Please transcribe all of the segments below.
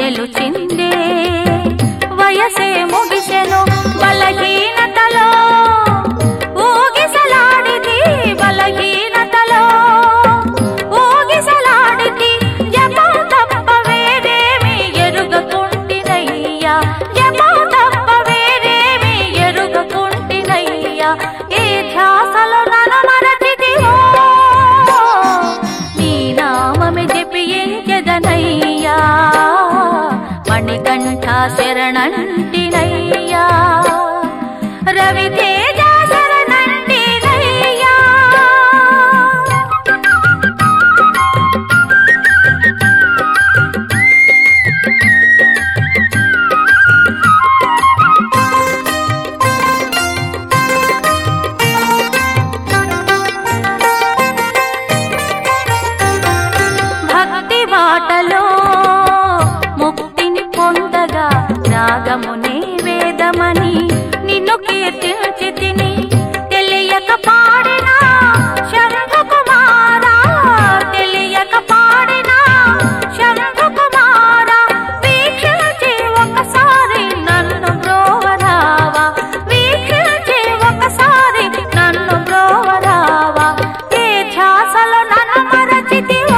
గుండెలు చిందే వయసే ముగిసెను బలహీనతలో ఊగిసలాడితి బలహీనతలో ఊగిసలాడితి జపం తప్ప వేరేమి ఎరుగకుంటినయ్యా జపం తప్ప వేరేమి ఎరుగకుంటినయ్యా ఏ ధ్యాసలో నన్ను మరచితివో నీ నామమి జపించదనయ్యా మణికంఠ శరణంటినయ్యా రవితేజ శరణంటినయ్యా భక్తి బాటలో ముక్తిని పొందగా రాగమునే వేదమని నిన్ను కీర్తించి తిని తెలియక పాడినా శంభు కుమారా తెలియక పాడినా శంభు కుమారా వీక్షించి ఒకసారి నన్ను బ్రోవరావా వీక్షించి ఒకసారి నన్ను బ్రోవరావా ఏ ధ్యాసలో నన్ను మరచితివో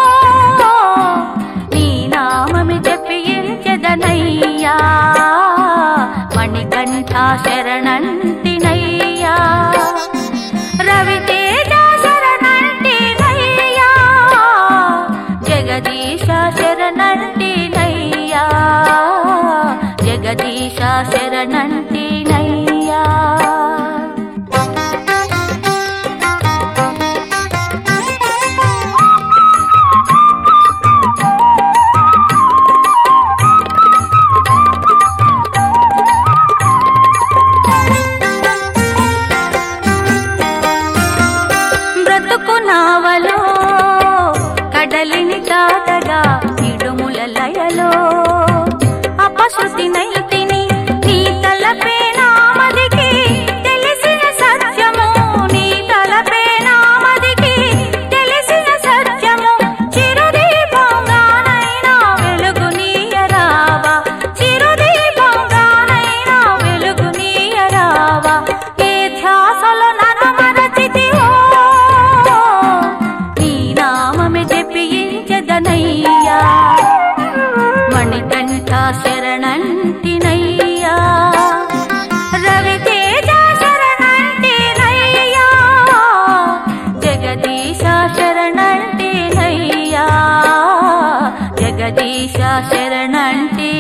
నీ నామమి జపించదనయ్యా మణికంఠ శరణంటినయ్యా రవితేజ శరణంటినయ్యా జగదీశ శరణంటినయ్యా జగదీశ శరణంటినయ్యా బ్రతుకు నావలో కడలిని దాటగా ఇడుముల లయలో అపశృతి నైతిని నీ తలపే నామదికి తెలిసిన సత్యము నీ తలపే నామదికి తెలిసిన సత్యము చిరుదీపంగానైనా వెలుగు నీయరావా చిరుదీపంగానైనా వెలుగు నీయరావా ఏ ధ్యాసలో నన్ను మరచితివో నీ నామమే జపించదనయ్యా మణికంఠ శరణంటినయ్యా రవితేజ శరణంటినయ్యా జగదీశ శరణంటినయ్యా జగదీశ శరణంటి